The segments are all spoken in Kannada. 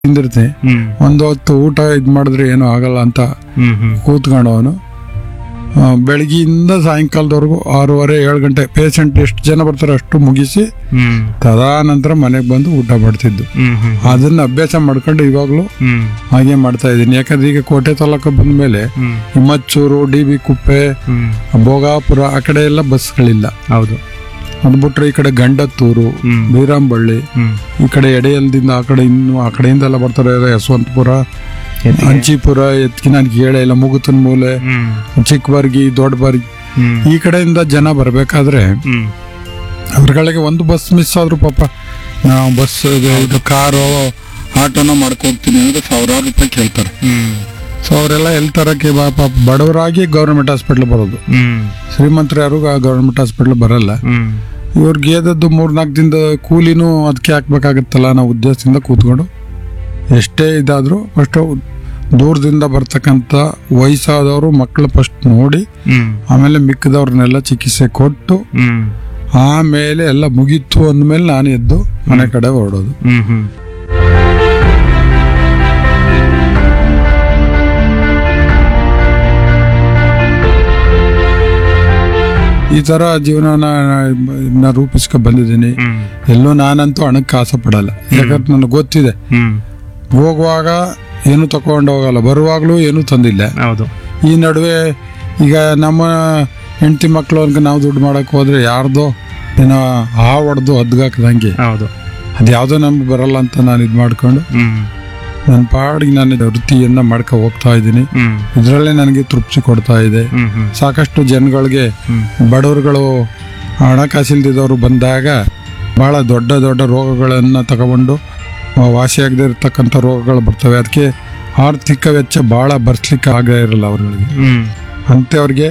ತಿಂದಿರ್ತೀನಿ ಹ್ಮ್ ಒಂದು ಹೊತ್ತು ಊಟ ಇದು ಮಾಡಿದ್ರೆ ಏನೂ ಆಗಲ್ಲ ಅಂತ ಹ್ಮ್ ಹ್ಮ್ ಕೂತ್ಕೊಂಡವನು ಆ, ಬೆಳಗ್ಗೆಯಿಂದ ಸಾಯಂಕಾಲದವರೆಗೂ ಆರೂವರೆ ಏಳು ಗಂಟೆ ಪೇಷಂಟ್ ಎಷ್ಟು ಜನ ಬರ್ತಾರೆ ಅಷ್ಟು ಮುಗಿಸಿ ಹ್ಮ್ ತದಾನಂತರ ಮನೆಗೆ ಬಂದು ಊಟ ಮಾಡ್ತಿದ್ದು ಹ್ಮ್ ಹ್ಮ್ ಅದನ್ನ ಅಭ್ಯಾಸ ಮಾಡ್ಕೊಂಡು ಇವಾಗಲೂ ಹ್ಮ್ ಹಾಗೆ ಮಾಡ್ತಾ ಇದ್ದೀನಿ ಯಾಕಂದ್ರೆ ಈಗ ಕೋಟೆ ತಾಲೂಕು ಬಂದ ಮೇಲೆ ಹ್ಮ್ ಹಿಮ್ಮಚ್ಚೂರು ಡಿ ಬಿ ಕುಪ್ಪೆ ಹ್ಮ್ ಭೋಗಾಪುರ ಆ ಕಡೆ ಎಲ್ಲ ಬಸ್ಗಳಿಲ್ಲ ಹೌದು ಅದು ಬಿಟ್ರೆ ಈ ಕಡೆ ಗಂಡತ್ತೂರು ಹ್ಮ್ ಬೀರಾಂಬಳ್ಳಿ ಹ್ಮ್ ಈ ಕಡೆ ಎಡೆಯಲ್ದಿಂದ ಆ ಕಡೆ ಇನ್ನು ಆ ಕಡೆಯಿಂದ ಎಲ್ಲ ಬರ್ತಾರೆ ಯಶವಂತಪುರ ಎತ್ತಿಗೆ. ಅಂಚಿಪುರ ಎತ್ಕಿನ ಕೇಳೆ ಇಲ್ಲ ಮುಗುತನ್ ಮೂಲೆ ಹ್ಮ್ ಚಿಕ್ಕಬರ್ಗಿ ದೊಡ್ಡಬರ್ಗಿ ಹ್ಮ್ ಈ ಕಡೆಯಿಂದ ಜನ ಬರಬೇಕಾದ್ರೆ ಹ್ಮ್ ಅವ್ರಗಳಿಗೆ ಒಂದು ಬಸ್ ಮಿಸ್ ಆದ್ರೂ ಪಾಪ ನಾವು ಬಸ್ ಇದು ಕಾರು ಆಟೋನ ಮಾಡ್ಕೋಗ್ತೀನಿ ಅಂದ್ರೆ ಸಾವಿರಾರು ರೂಪಾಯಿ ಕೇಳ್ತಾರೆ ಹ್ಮ್ ಸೊ ಅವರೆಲ್ಲ ಎಲ್ಲಿ ತರಕ್ಕೆ ಪಾಪ ಬಡವರಾಗಿ ಗೌರ್ಮೆಂಟ್ ಹಾಸ್ಪಿಟ್ಲ್ ಬರೋದು ಹ್ಮ್ ಶ್ರೀಮಂತರು ಯಾರು ಗೌರ್ಮೆಂಟ್ ಹಾಸ್ಪಿಟ್ಲ್ ಬರಲ್ಲ ಹ್ಮ್ ಇವ್ರಿಗೆ ಏದದ್ದು ಮೂರ್ನಾಲ್ಕು ದಿನದ ಕೂಲಿನೂ ಅದಕ್ಕೆ ಹಾಕ್ಬೇಕಾಗತ್ತಲ್ಲ ನಾವು ಉದ್ದೇಶದಿಂದ ಕೂತ್ಕೊಂಡು ಎಷ್ಟೇ ಇದಾದರೂ ಫಸ್ಟು ದೂರದಿಂದ ಬರ್ತಕ್ಕಂಥ ವಯಸ್ಸಾದವರು ಮಕ್ಕಳು ಫಸ್ಟ್ ನೋಡಿ ಹ್ಮ್ ಆಮೇಲೆ ಮಿಕ್ಕಿದವ್ರನ್ನೆಲ್ಲ ಚಿಕಿತ್ಸೆ ಕೊಟ್ಟು ಹ್ಮ್ ಆಮೇಲೆ ಎಲ್ಲ ಮುಗೀತು ಅಂದಮೇಲೆ ನಾನು ಎದ್ದು ಮನೆ ಕಡೆ ಹೊರಡೋದು ಹ್ಮ್ ಹ್ಮ್ ಈ ಥರ ಜೀವನನ ನಾ ರೂಪಿಸ್ಕೊ ಬಂದಿದ್ದೀನಿ ಹ್ಮ್ ಎಲ್ಲೂ ನಾನಂತೂ ಹಣಕ್ಕೆ ಆಸೆ ಪಡಲ್ಲ ಯಾಕಂದ್ರೆ ನನಗೆ ಗೊತ್ತಿದೆ ಹ್ಮ್ ಹೋಗುವಾಗ ಏನು ತಗೊಂಡು ಹೋಗಲ್ಲ ಬರುವಾಗಲೂ ಏನೂ ತಂದಿಲ್ಲ ಹೌದು ಈ ನಡುವೆ ಈಗ ನಮ್ಮ ಹೆಂಡತಿ ಮಕ್ಕಳು ಅನ್ಕ ನಾವು ದುಡ್ಡು ಮಾಡಕ್ಕೆ ಹೋದ್ರೆ ಯಾರ್ದೋ ಏನೋ ಆ ಹೊಡೆದು ಹದ್ಗಾಕ್ದಂಗೆ ಹೌದು ಅದು ಯಾವುದೋ ನಮ್ಗೆ ಬರಲ್ಲ ಅಂತ ನಾನು ಇದು ಮಾಡ್ಕೊಂಡು ಹ್ಮ್ ನನ್ನ ಪಾಡಿಗೆ ನಾನು ವೃತ್ತಿಯನ್ನ ಮಾಡ್ಕೊ ಹೋಗ್ತಾ ಇದ್ದೀನಿ ಹ್ಮ್ ಇದರಲ್ಲೇ ನನಗೆ ತೃಪ್ತಿ ಕೊಡ್ತಾ ಇದೆ ಹ್ಮ್ ಹ್ಮ್ ಸಾಕಷ್ಟು ಜನಗಳಿಗೆ ಹ್ಮ್ ಬಡವರುಗಳು ಹಣಕಾಸಿಲ್ದಿದ್ದವರು ಬಂದಾಗ ಭಾಳ ದೊಡ್ಡ ದೊಡ್ಡ ರೋಗಗಳನ್ನು ತಗೊಂಡು ವಾಸಿಯಾಗದೇ ಇರತಕ್ಕಂಥ ರೋಗಗಳು ಬರ್ತವೆ ಅದಕ್ಕೆ ಆರ್ಥಿಕ ವೆಚ್ಚ ಭಾಳ ಬರ್ಸ್ಲಿಕ್ಕೆ ಆಗೇ ಇರಲ್ಲ ಅವ್ರಗಳಿಗೆ ಹ್ಮ್ ಅಂಥವ್ರಿಗೆ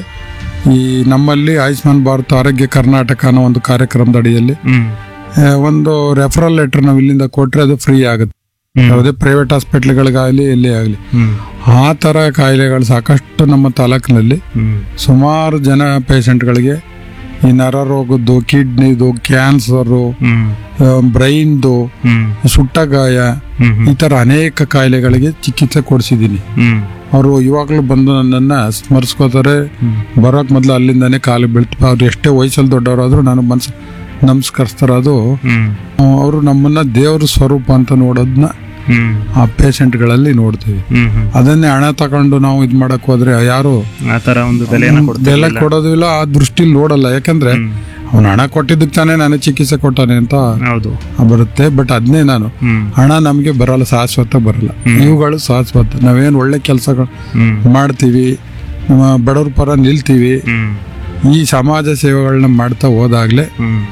ಈ ನಮ್ಮಲ್ಲಿ ಆಯುಷ್ಮಾನ್ ಭಾರತ್ ಆರೋಗ್ಯ ಕರ್ನಾಟಕ ಅನ್ನೋ ಒಂದು ಕಾರ್ಯಕ್ರಮದ ಅಡಿಯಲ್ಲಿ ಹ್ಮ್ ಆ, ಒಂದು ರೆಫರಲ್ ಲೆಟರ್ ನಾವು ಇಲ್ಲಿಂದ ಕೊಟ್ಟರೆ ಅದು ಫ್ರೀ ಆಗುತ್ತೆ ಹ್ಮ್. ಯಾವುದೇ ಪ್ರೈವೇಟ್ ಹಾಸ್ಪಿಟ್ಲ್ಗಳಿಗಾಗಲಿ ಎಲ್ಲೇ ಆಗಲಿ ಹ್ಮ್ ಆ ಥರ ಕಾಯಿಲೆಗಳು ಸಾಕಷ್ಟು ನಮ್ಮ ತಾಲೂಕಿನಲ್ಲಿ ಹ್ಮ್ ಸುಮಾರು ಜನ ಪೇಷಂಟ್ಗಳಿಗೆ ಈ ನರ ರೋಗದ್ದು ಕಿಡ್ನಿದು ಕ್ಯಾನ್ಸರು ಹ್ಮ್ ಬ್ರೈನ್ದು ಹ್ಮ್ ಸುಟ್ಟ ಗಾಯ ಹ್ಮ್ ಈ ಥರ ಅನೇಕ ಕಾಯಿಲೆಗಳಿಗೆ ಚಿಕಿತ್ಸೆ ಕೊಡಿಸಿದ್ದೀನಿ ಹ್ಮ್ ಅವರು ಇವಾಗಲೂ ಬಂದು ನನ್ನನ್ನು ಸ್ಮರಿಸ್ಕೋತಾರೆ ಹ್ಮ್ ಬರೋಕ್ ಮೊದಲು ಅಲ್ಲಿಂದಾನೇ ಕಾಲು ಬೀಳ್ತೀವಿ ಅವ್ರು ಎಷ್ಟೇ ವಯಸ್ಸಲ್ಲಿ ದೊಡ್ಡವರಾದ್ರೂ ನಾನು ಮನ್ಸು ನಮಸ್ಕರಿಸ್ತಾರೆ ಅದು ಹ್ಮ್ ಅವರು ನಮ್ಮನ್ನ ದೇವ್ರ ಸ್ವರೂಪ ಅಂತ ನೋಡೋದನ್ನ ಹ್ಮ್ ಆ ಪೇಷಂಟ್ಗಳಲ್ಲಿ ನೋಡ್ತೀವಿ ಹ್ಮ್ ಹ್ಮ್ ಅದನ್ನೇ ಹಣ ತಗೊಂಡು ನಾವು ಇದು ಮಾಡಕ್ ಹೋದ್ರೆ ಯಾರು ಆ ತರ ಒಂದು ಬೆಲೆನ ಬೆಲೆ ಕೊಡ್ತಿಲ್ಲ ಕೊಡೋದಿಲ್ಲ ಆ ದೃಷ್ಟಿಲಿ ನೋಡಲ್ಲ ಯಾಕಂದ್ರೆ ಹ್ಮ್. ಅವನು ಹಣ ಕೊಟ್ಟಿದ್ದಕ್ಕೆ ತಾನೇ ನನಗೆ ಚಿಕಿತ್ಸೆ ಕೊಟ್ಟಾನೆ ಅಂತ ಹೌದು ಬರುತ್ತೆ ಬಟ್ ಅದನ್ನೇ ನಾನು ಹ್ಮ್ ಹಣ ನಮಗೆ ಬರಲ್ಲ ಶಾಶ್ವತ ಬರಲ್ಲ ಇವುಗಳು ಶಾಶ್ವತ ನಾವೇನು ಒಳ್ಳೆ ಕೆಲಸಗಳು ಹ್ಮ್ ಮಾಡ್ತೀವಿ ನಮ್ಮ ಬಡವ್ರ ಪರ ನಿಲ್ತೀವಿ ಹ್ಮ್ ಈ ಸಮಾಜ ಸೇವೆಗಳನ್ನ ಮಾಡ್ತಾ ಹೋದಾಗ್ಲೇ ಹ್ಮ್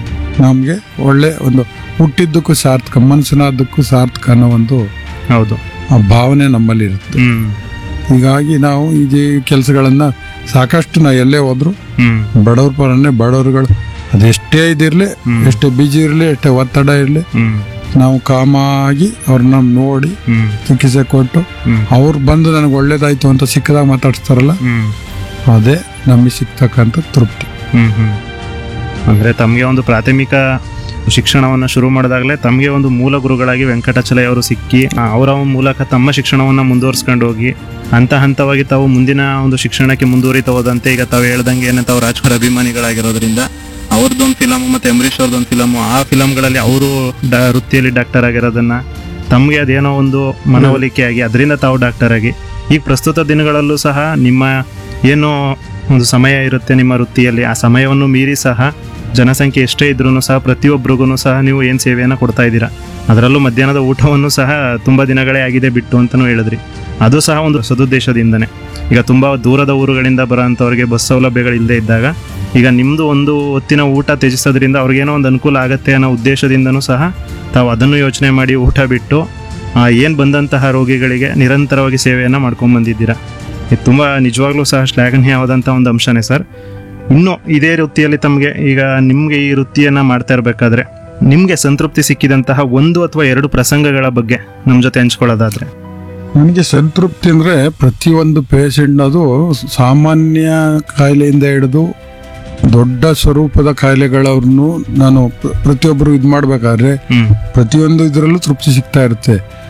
ನಮಗೆ ಒಳ್ಳೆ ಒಂದು ಹುಟ್ಟಿದ್ದಕ್ಕೂ ಸಾರ್ಥಕ ಮನಸ್ಸಿನಾದಕ್ಕೂ ಸಾರ್ಥಕ ಅನ್ನೋ ಒಂದು ಹೌದು ಆ ಭಾವನೆ ನಮ್ಮಲ್ಲಿ ಇರುತ್ತೆ ಹ್ಮ್ ಹೀಗಾಗಿ ನಾವು ಈ ಕೆಲಸಗಳನ್ನ ಸಾಕಷ್ಟು ನಾವು ಎಲ್ಲೇ ಹೋದ್ರು ಹ್ಮ್ ಬಡವ್ರ ಪರನೇ ಬಡವ್ರುಗಳು ಅದೆಷ್ಟೇ ಇದಿರಲಿ ಹ್ಮ್. ಎಷ್ಟೇ ಬಿಜಿ ಇರಲಿ ಎಷ್ಟೇ ಒತ್ತಡ ಇರಲಿ ಹ್ಮ್ ನಾವು ಕಾಮಾಗಿ ಅವ್ರನ್ನ ನೋಡಿ ಹ್ಮ್ ಚಿಕಿತ್ಸೆ ಕೊಟ್ಟು ಹ್ಮ್ ಅವ್ರು ಬಂದು ನನಗೆ ಒಳ್ಳೇದಾಯ್ತು ಅಂತ ಸಿಕ್ಕದಾಗ ಮಾತಾಡ್ಸ್ತಾರಲ್ಲ ಹ್ಮ್ ಅದೇ ನಮಗೆ ಸಿಗ್ತಕ್ಕಂಥ ತೃಪ್ತಿ ಹ್ಮ್ ಹ್ಮ್ ಅಂದ್ರೆ ತಮಗೆ ಒಂದು ಪ್ರಾಥಮಿಕ ಶಿಕ್ಷಣವನ್ನ ಶುರು ಮಾಡಿದಾಗಲೇ ತಮಗೆ ಒಂದು ಮೂಲ ಗುರುಗಳಾಗಿ ವೆಂಕಟಾಚಲಯ್ಯ ಅವರು ಸಿಕ್ಕಿ ಆ, ಅವರ ಮೂಲಕ ತಮ್ಮ ಶಿಕ್ಷಣವನ್ನ ಮುಂದುವರಿಸ್ಕೊಂಡು ಹೋಗಿ ಹಂತ ಹಂತವಾಗಿ ತಾವು ಮುಂದಿನ ಒಂದು ಶಿಕ್ಷಣಕ್ಕೆ ಮುಂದುವರಿತಾ ಹೋದಂತೆ ಈಗ ತಾವು ಹೇಳ್ದಂಗೆ ಏನಂತ ಅವ್ರು ರಾಜ್ಕುಮಾರ್ ಅಭಿಮಾನಿಗಳಾಗಿರೋದ್ರಿಂದ ಅವ್ರದ್ದೊಂದು ಫಿಲಮ್ ಮತ್ತೆ ಅಂಬರೀಶ್ ಅವ್ರದ್ದೊಂದು ಫಿಲಮ್ ಆ ಫಿಲಮ್ಗಳಲ್ಲಿ ಅವರು ಡ ವೃತ್ತಿಯಲ್ಲಿ ಡಾಕ್ಟರ್ ಆಗಿರೋದನ್ನ ತಮಗೆ ಅದೇನೋ ಒಂದು ಮನವೊಲಿಕೆ ಆಗಿ ಅದರಿಂದ ತಾವು ಡಾಕ್ಟರ್ ಆಗಿ ಈಗ ಪ್ರಸ್ತುತ ದಿನಗಳಲ್ಲೂ ಸಹ ನಿಮ್ಮ ಏನು ಒಂದು ಸಮಯ ಇರುತ್ತೆ ನಿಮ್ಮ ವೃತ್ತಿಯಲ್ಲಿ ಆ ಸಮಯವನ್ನು ಮೀರಿ ಸಹ ಜನಸಂಖ್ಯೆ ಎಷ್ಟೇ ಇದ್ರೂ ಸಹ ಪ್ರತಿಯೊಬ್ಬರಿಗೂ ಸಹ ನೀವು ಏನು ಸೇವೆಯನ್ನು ಕೊಡ್ತಾ ಇದ್ದೀರಾ ಅದರಲ್ಲೂ ಮಧ್ಯಾಹ್ನದ ಊಟವನ್ನು ಸಹ ತುಂಬ ದಿನಗಳೇ ಆಗಿದೆ ಬಿಟ್ಟು ಅಂತಲೂ ಹೇಳಿದ್ರಿ ಅದು ಸಹ ಒಂದು ಸದುದ್ದೇಶದಿಂದನೇ ಈಗ ತುಂಬ ದೂರದ ಊರುಗಳಿಂದ ಬರೋಂಥವ್ರಿಗೆ ಬಸ್ ಸೌಲಭ್ಯಗಳು ಇಲ್ಲದೆ ಇದ್ದಾಗ ಈಗ ನಿಮ್ಮದು ಒಂದು ಹೊತ್ತಿನ ಊಟ ತ್ಯಜಿಸೋದ್ರಿಂದ ಅವ್ರಿಗೇನೋ ಒಂದು ಅನುಕೂಲ ಆಗುತ್ತೆ ಅನ್ನೋ ಉದ್ದೇಶದಿಂದನೂ ಸಹ ತಾವು ಅದನ್ನು ಯೋಚನೆ ಮಾಡಿ ಊಟ ಬಿಟ್ಟು ಏನು ಬಂದಂತಹ ರೋಗಿಗಳಿಗೆ ನಿರಂತರವಾಗಿ ಸೇವೆಯನ್ನು ಮಾಡ್ಕೊಂಡು ಬಂದಿದ್ದೀರಾ ಇದು ತುಂಬ ನಿಜವಾಗ್ಲೂ ಸಹ ಶ್ಲಾಘನೀಯವಾದಂಥ ಒಂದು ಅಂಶನೇ ಸರ್ ಇನ್ನು ಇದೇ ವೃತ್ತಿಯಲ್ಲಿ ತಮಗೆ ಈಗ ನಿಮಗೆ ಈ ವೃತ್ತಿಯನ್ನು ಮಾಡ್ತಾ ಇರಬೇಕಾದ್ರೆ ನಿಮಗೆ ಸಂತೃಪ್ತಿ ಸಿಕ್ಕಿದಂತಹ ಒಂದು ಅಥವಾ ಎರಡು ಪ್ರಸಂಗಗಳ ಬಗ್ಗೆ ನಮ್ಮ ಜೊತೆ ಹಂಚ್ಕೊಳ್ಳೋದಾದ್ರೆ ನನಗೆ ಸಂತೃಪ್ತಿ ಅಂದರೆ ಪ್ರತಿಯೊಂದು ಪೇಷಂಟ್ನದು ಸಾಮಾನ್ಯ ಕಾಯಿಲೆಯಿಂದ ಹಿಡಿದು ದೊಡ್ಡ ಸ್ವರೂಪದ ಕಾಯಿಲೆಗಳವ್ರನ್ನು ನಾನು ಪ್ರ- ಪ್ರತಿಯೊಬ್ಬರು ಇದು ಮಾಡಬೇಕಾದ್ರೆ ಹ್ಮ್ ಪ್ರತಿಯೊಂದು ಇದರಲ್ಲೂ ತೃಪ್ತಿ ಸಿಗ್ತಾ ಇರುತ್ತೆ